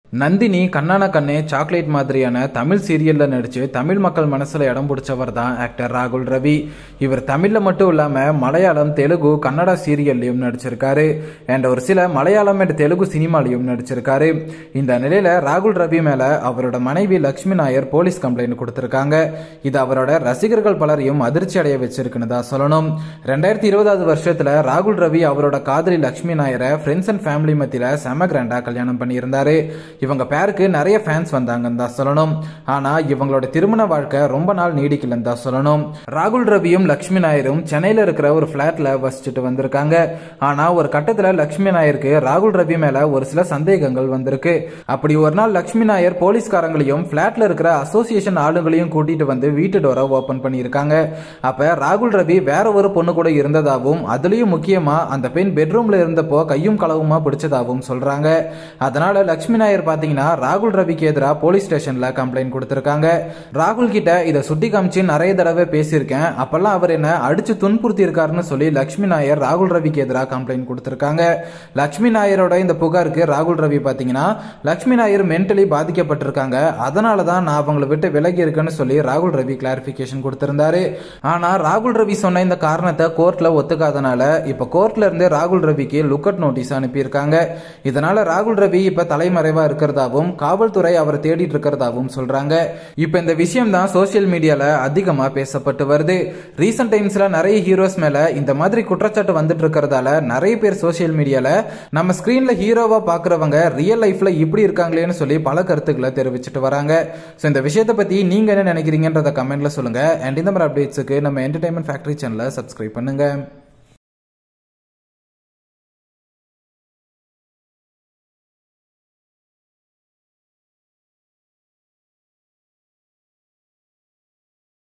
நந்தினி கண்ணான கண்ணே சாக்லேட் மாதிரியான தமிழ் சீரியல்ல நடிச்சு தமிழ் மக்கள் மனசுல இடம் பிடிச்சவர் தான் ஆக்டர் ராகுல் ரவி இவர் தமிழ்ல மட்டும் இல்லாம மலையாளம் தெலுங்கு கன்னடா சீரியல்லையும் நடிச்சிருக்காரு அண்ட் ஒரு சில மலையாளம் அண்ட் தெலுங்கு சினிமாலையும் நடிச்சிருக்காரு இந்த நிலையில ராகுல் ரவி மேல அவரோட மனைவி லக்ஷ்மி நாயர் போலீஸ் கம்ப்ளைண்ட் கொடுத்திருக்காங்க இது அவரோட ரசிகர்கள் பலரையும் அதிர்ச்சி அடைய வச்சிருக்குன்னு தான் சொல்லணும் ரெண்டாயிரத்தி இருபதாவது வருஷத்துல ராகுல் ரவி அவரோட காதலி லக்ஷ்மி நாயரை ஃப்ரெண்ட்ஸ் அண்ட் ஃபேமிலி மத்தியில செம கிராண்டா கல்யாணம் பண்ணியிருந்தாரு இவங்க பேருக்கு நிறைய ஃபேன்ஸ் வந்தாங்கன்னு தான் சொல்லணும் ஆனா இவங்களோட திருமண வாழ்க்கை ரொம்ப நாள் நீடிக்கலன்னு தான் சொல்லணும் ராகுல் ரவியும் லக்ஷ்மி நாயரும் சென்னையில இருக்கிற ஒரு பிளாட்ல வசிச்சுட்டு வந்திருக்காங்க ஆனா ஒரு கட்டத்துல லக்ஷ்மி நாயருக்கு ராகுல் ரவி மேல ஒரு சில சந்தேகங்கள் வந்திருக்கு அப்படி ஒரு நாள் லக்ஷ்மி நாயர் போலீஸ்காரங்களையும் பிளாட்ல இருக்கிற அசோசியேஷன் ஆளுங்களையும் கூட்டிட்டு வந்து வீட்டு டோரை ஓபன் பண்ணியிருக்காங்க அப்ப ராகுல் ரவி வேற ஒரு பொண்ணு கூட இருந்ததாகவும் அதுலயும் முக்கியமா அந்த பெண் பெட்ரூம்ல இருந்தப்போ கையும் களவுமா பிடிச்சதாகவும் சொல்றாங்க அதனால லக்ஷ்மி நாயர் பாத்தீங்கன்னா ராகுல் ரவிக்கு எதிராக போலீஸ் ஸ்டேஷன்ல கம்ப்ளைண்ட் கொடுத்திருக்காங்க ராகுல் கிட்ட இதை சுட்டி காமிச்சு நிறைய தடவை பேசியிருக்கேன் அப்பெல்லாம் அவர் என்ன அடிச்சு துன்புறுத்தி இருக்காருன்னு சொல்லி லக்ஷ்மி நாயர் ராகுல் ரவிக்கு எதிராக கம்ப்ளைண்ட் கொடுத்திருக்காங்க லக்ஷ்மி நாயரோட இந்த புகாருக்கு ராகுல் ரவி பாத்தீங்கன்னா லக்ஷ்மி நாயர் மென்டலி பாதிக்கப்பட்டிருக்காங்க அதனால தான் நான் அவங்கள விட்டு விலகி இருக்கேன்னு சொல்லி ராகுல் ரவி கிளாரிபிகேஷன் கொடுத்திருந்தாரு ஆனா ராகுல் ரவி சொன்ன இந்த காரணத்தை கோர்ட்ல ஒத்துக்காதனால இப்ப கோர்ட்ல இருந்து ராகுல் ரவிக்கு லுக்கட் நோட்டீஸ் அனுப்பியிருக்காங்க இதனால ராகுல் ரவி இப்ப தலைமறைவா இருக்கிறதாவும் காவல்துறை அவரை தேடிட்டு இருக்கிறதாவும் சொல்றாங்க இப்ப இந்த விஷயம் தான் சோசியல் மீடியால அதிகமா பேசப்பட்டு வருது ரீசெண்ட் டைம்ஸ்ல நிறைய ஹீரோஸ் மேல இந்த மாதிரி குற்றச்சாட்டு வந்துட்டு இருக்கிறதால நிறைய பேர் சோசியல் மீடியால நம்ம ஸ்கிரீன்ல ஹீரோவா பாக்குறவங்க ரியல் லைஃப்ல இப்படி இருக்காங்களேன்னு சொல்லி பல கருத்துக்களை தெரிவிச்சிட்டு வராங்க ஸோ இந்த விஷயத்தை பத்தி நீங்க என்ன நினைக்கிறீங்கன்றத கமெண்ட்ல சொல்லுங்க அண்ட் இந்த மாதிரி அப்டேட்ஸுக்கு நம்ம என்டர்டைன்மெண்ட் ஃபேக்டரி சேனலை சப்ஸ்கிரைப் பண்ணுங்க